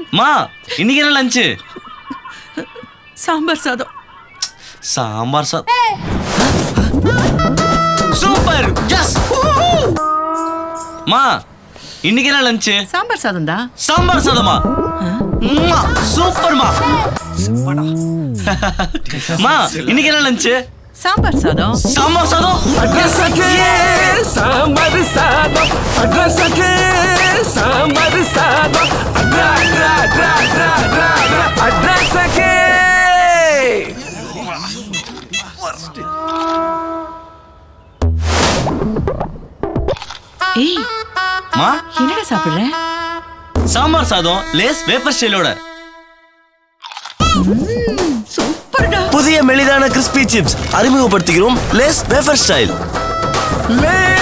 மா இன்னைக்கு என்ன லஞ்சு சாம்பார் சாதம் சாம்பார் சாதம் சூப்பர் எஸ் மா இன்னைக்கு என்ன லஞ்சு சாம்பார் சாதம் தான் சாம்பார் சாதமா ம்மா, சூப்பர்மா மா இன்னைக்கு என்ன லஞ்சு சாம்பார் சாதம் சாம்பார் சாதம் அட்ரஸக்கு சாம்பார் சாதம் அட்ரஸக்கு சாம்பார் சாதம் அட்ரா அட்ரா அட்ரா அட்ரா அட்ரா அட்ரா அட்ரஸக்கு ஏய் மா என்னடா சாப்பிடுற சாம்பார் சாதம் லேஸ் வேப்பர் ஸ்டைலோட சூப்பர்டா புதிய மெலிதான கிறிஸ்பி சிப்ஸ் அறிமுகப்படுத்துகிறோம் லேஸ் வேஃபர் ஸ்டைல் லே